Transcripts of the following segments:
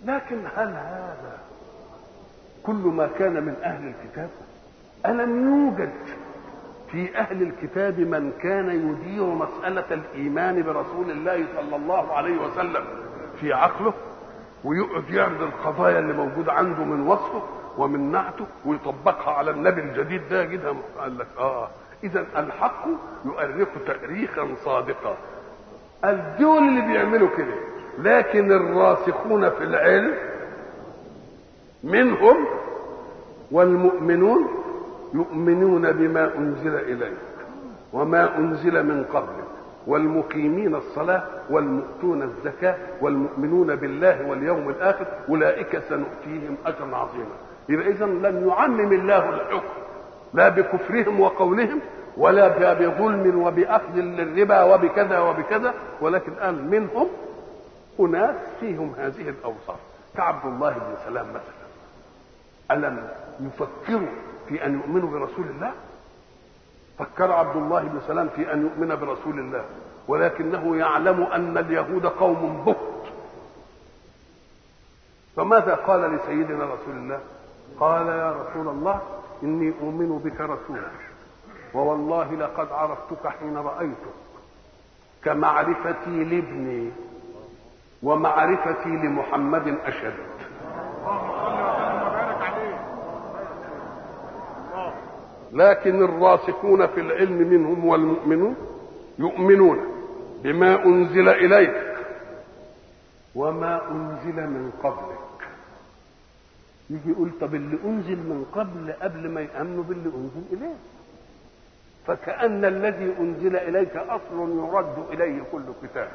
لكن هل هذا كل ما كان من اهل الكتاب الم يوجد في اهل الكتاب من كان يدير مساله الايمان برسول الله صلى الله عليه وسلم في عقله ويقعد يعرض القضايا اللي موجوده عنده من وصفه ومن نعته ويطبقها على النبي الجديد ده يجدها قال لك اه اذا الحق يؤرخ تاريخا صادقا الدول اللي بيعملوا كده لكن الراسخون في العلم منهم والمؤمنون يؤمنون بما انزل اليك وما انزل من قبلك والمقيمين الصلاة والمؤتون الزكاة والمؤمنون بالله واليوم الآخر أولئك سنؤتيهم أجرا عظيما يبقى إذا لم يعمم الله الحكم لا بكفرهم وقولهم ولا بظلم وبأخذ للربا وبكذا وبكذا ولكن قال منهم أناس فيهم هذه الأوصاف كعبد الله بن سلام مثلا ألم يفكروا في أن يؤمنوا برسول الله فكر عبد الله بن سلام في أن يؤمن برسول الله ولكنه يعلم أن اليهود قوم بهت فماذا قال لسيدنا رسول الله قال يا رسول الله إني أؤمن بك رسولا ووالله لقد عرفتك حين رأيتك كمعرفتي لابني ومعرفتي لمحمد أشد لكن الراسخون في العلم منهم والمؤمنون يؤمنون بما أنزل إليك وما أنزل من قبلك يجي يقول طب اللي أنزل من قبل قبل ما يأمنوا باللي أنزل إليه فكأن الذي أنزل إليك أصل يرد إليه كل كتاب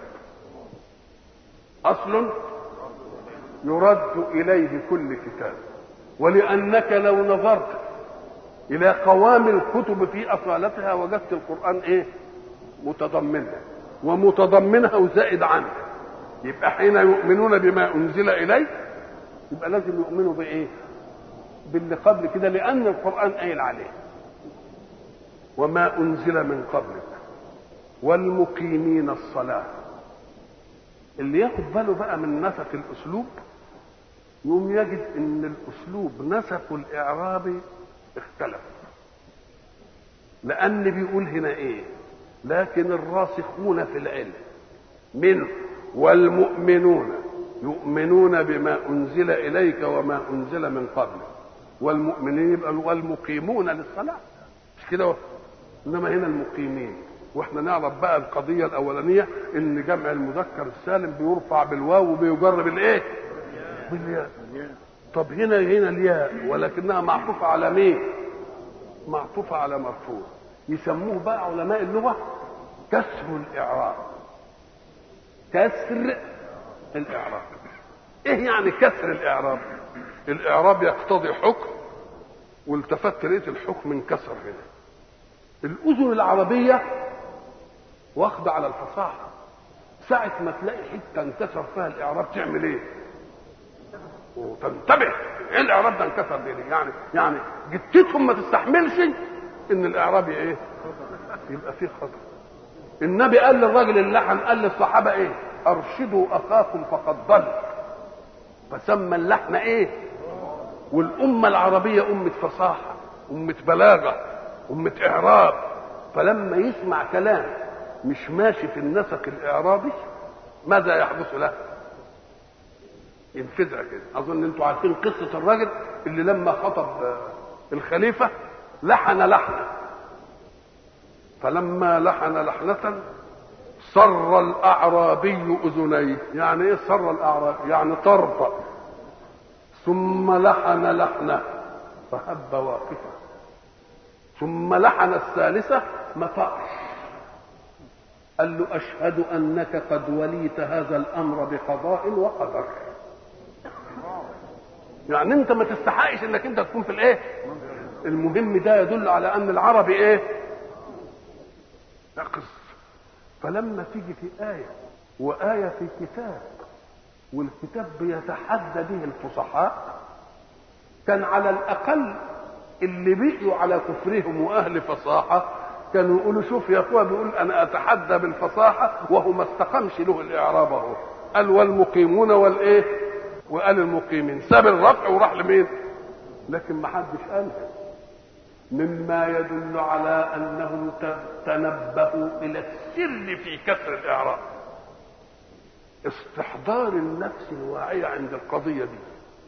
أصل يرد إليه كل كتاب ولأنك لو نظرت إلى قوام الكتب في أصالتها وجدت القرآن إيه؟ متضمنها ومتضمنها وزائد عنها يبقى حين يؤمنون بما أنزل إليك يبقى لازم يؤمنوا بإيه؟ باللي قبل كده لأن القرآن قايل عليه وما أنزل من قبلك والمقيمين الصلاة اللي ياخد باله بقى من نسق الأسلوب يقوم يجد ان الاسلوب نسق الاعرابي اختلف لان بيقول هنا ايه لكن الراسخون في العلم منه والمؤمنون يؤمنون بما انزل اليك وما انزل من قبلك والمؤمنين يبقى والمقيمون للصلاه مش كده انما هنا المقيمين واحنا نعرف بقى القضيه الاولانيه ان جمع المذكر السالم بيرفع بالواو وبيجر بالايه بالياء طب هنا هنا الياء ولكنها معطوفه على مين معطوفه على مرفوع يسموه بقى علماء اللغه كسر الاعراب كسر الاعراب ايه يعني كسر الاعراب الاعراب يقتضي حكم والتفت لقيت الحكم انكسر هنا الاذن العربيه واخده على الفصاحه ساعه ما تلاقي حته انكسر فيها الاعراب تعمل ايه وتنتبه ايه الاعراب ده انكسر ليه يعني يعني جتتهم ما تستحملش ان الاعراب ايه يبقى فيه خطر النبي قال للراجل اللحن قال للصحابه ايه ارشدوا اخاكم فقد ضل فسمى اللحن ايه والامه العربيه امه فصاحه امه بلاغه امه اعراب فلما يسمع كلام مش ماشي في النسق الاعرابي ماذا يحدث له ينفزع كده اظن انتوا عارفين قصه الراجل اللي لما خطب الخليفه لحن لحنه فلما لحن لحنه صر الاعرابي اذنيه يعني ايه صر الاعرابي يعني طرطق ثم لحن لحنه فهب واقفا ثم لحن الثالثه ما طقش قال له اشهد انك قد وليت هذا الامر بقضاء وقدر يعني انت ما تستحقش انك انت تكون في الايه المهم ده يدل على ان العربي ايه نقص فلما تيجي في آية وآية في كتاب والكتاب بيتحدى به الفصحاء كان على الأقل اللي بقيوا على كفرهم وأهل فصاحة كانوا يقولوا شوف يا اخويا بيقول انا اتحدى بالفصاحه وهو ما استقامش له الاعراب اهو قال والمقيمون والايه وقال المقيمين ساب الرفع وراح لمين لكن ما حدش قالها مما يدل على انهم تنبهوا الى السر في كسر الاعراب استحضار النفس الواعيه عند القضيه دي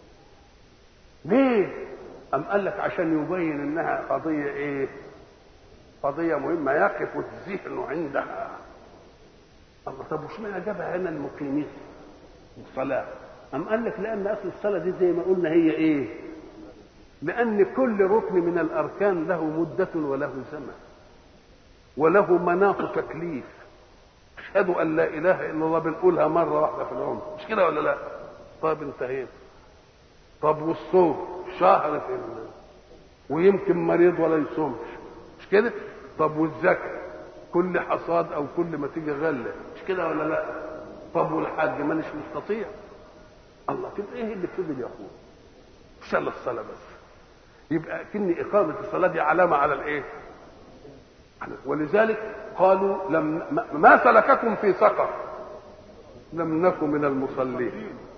ليه ام قال لك عشان يبين انها قضيه ايه قضيه مهمه يقف الذهن عندها الله طب وش معنى جابها هنا المقيمين الصلاه ام قال لك لان اصل الصلاه دي زي ما قلنا هي ايه لأن كل ركن من الأركان له مدة وله زمن وله مناط تكليف أشهد أن لا إله إلا الله بنقولها مرة واحدة في العمر مش كده ولا لا؟ طب انتهينا طب والصوم شهر في ال... ويمكن مريض ولا يصومش مش كده؟ طب والزكاة كل حصاد أو كل ما تيجي غلة مش كده ولا لا؟ طب والحج مانيش مستطيع الله تبقى ايه اللي فضل يا اخويا؟ صلى الصلاة بس يبقى كن إقامة الصلاة دي علامة على الإيه؟ ولذلك قالوا لم ما سلككم في سقر لم نكن من المصلين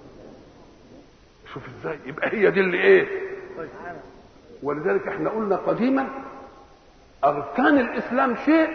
شوف ازاي يبقى هي دي اللي ايه ولذلك احنا قلنا قديما اركان الاسلام شيء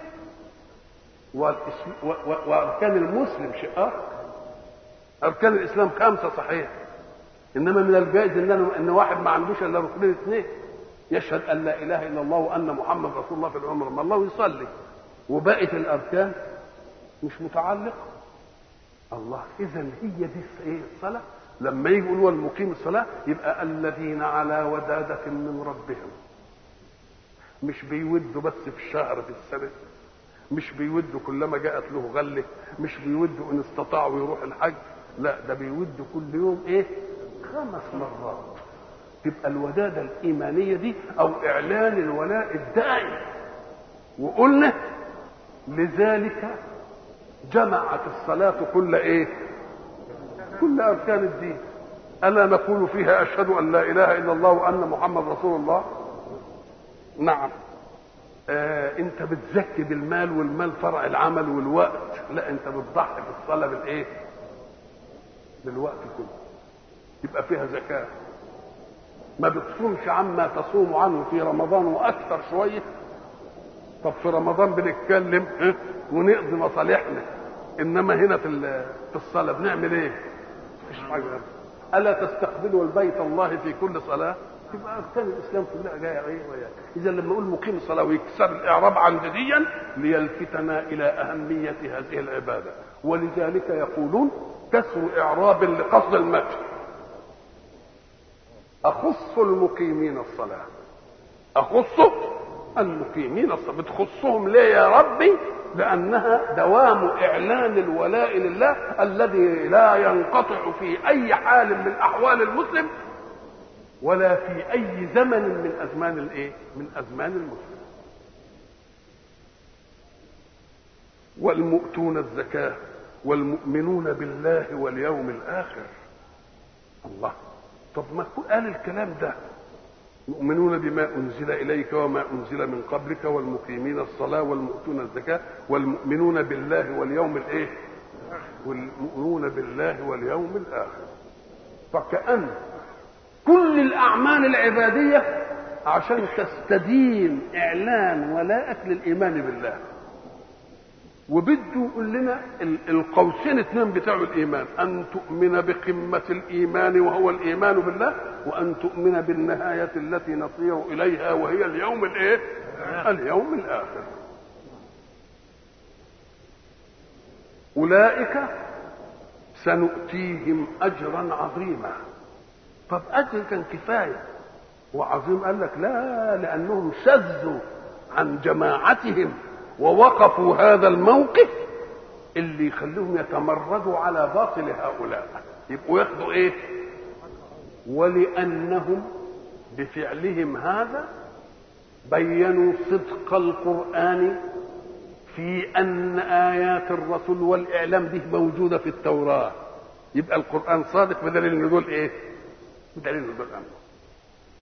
واركان المسلم شيء اخر اركان الاسلام خمسه صحيح انما من الجائز ان ان واحد ما عندوش الا ركنين اثنين يشهد ان لا اله الا الله وان محمد رسول الله في العمر ما الله يصلي وبقت الاركان مش متعلقه الله اذا هي دي ايه الصلاه لما يجي يقول المقيم الصلاه يبقى الذين على وداده من ربهم مش بيودوا بس في الشهر في السنه مش بيودوا كلما جاءت له غله مش بيودوا ان استطاعوا يروح الحج لا ده بيودوا كل يوم ايه خمس مرات تبقى الودادة الإيمانية دي أو إعلان الولاء الدائم وقلنا لذلك جمعت الصلاة كل إيه؟ كل أركان الدين ألا نقول فيها أشهد أن لا إله إلا الله وأن محمد رسول الله نعم آه انت بتزكي بالمال والمال فرع العمل والوقت لا انت بتضحي في الصلاه بالايه بالوقت كله يبقى فيها زكاة ما بتصومش عما تصوم عنه في رمضان واكثر شويه طب في رمضان بنتكلم ونقضي مصالحنا انما هنا في في الصلاه بنعمل ايه؟ مفيش حاجه الا تستقبلوا البيت الله في كل صلاه يبقى اركان الاسلام كلها جايه ايه وياه اذا لما اقول مقيم الصلاه ويكسر الاعراب عمديا ليلفتنا الى اهميه هذه العباده ولذلك يقولون كسر اعراب لقصد المدح اخص المقيمين الصلاه اخص المقيمين الصلاه بتخصهم ليه يا ربي لانها دوام اعلان الولاء لله الذي لا ينقطع في اي حال من احوال المسلم ولا في اي زمن من ازمان الايه من ازمان المسلم والمؤتون الزكاه والمؤمنون بالله واليوم الاخر الله طب ما قال الكلام ده يؤمنون بما انزل اليك وما انزل من قبلك والمقيمين الصلاه والمؤتون الزكاه والمؤمنون بالله واليوم الايه والمؤمنون بالله واليوم الاخر فكأن كل الاعمال العباديه عشان تستدين اعلان ولاءك للايمان بالله وبده يقول لنا القوسين اثنين بتاعوا الايمان ان تؤمن بقمه الايمان وهو الايمان بالله وان تؤمن بالنهايه التي نصير اليها وهي اليوم الايه اليوم الاخر اولئك سنؤتيهم اجرا عظيما طب اجر كان كفايه وعظيم قال لك لا لانهم شذوا عن جماعتهم ووقفوا هذا الموقف اللي يخليهم يتمردوا على باطل هؤلاء يبقوا ياخدوا ايه ولانهم بفعلهم هذا بينوا صدق القران في ان ايات الرسول والاعلام به موجوده في التوراه يبقى القران صادق بدليل ان دول ايه بدليل ان دول امر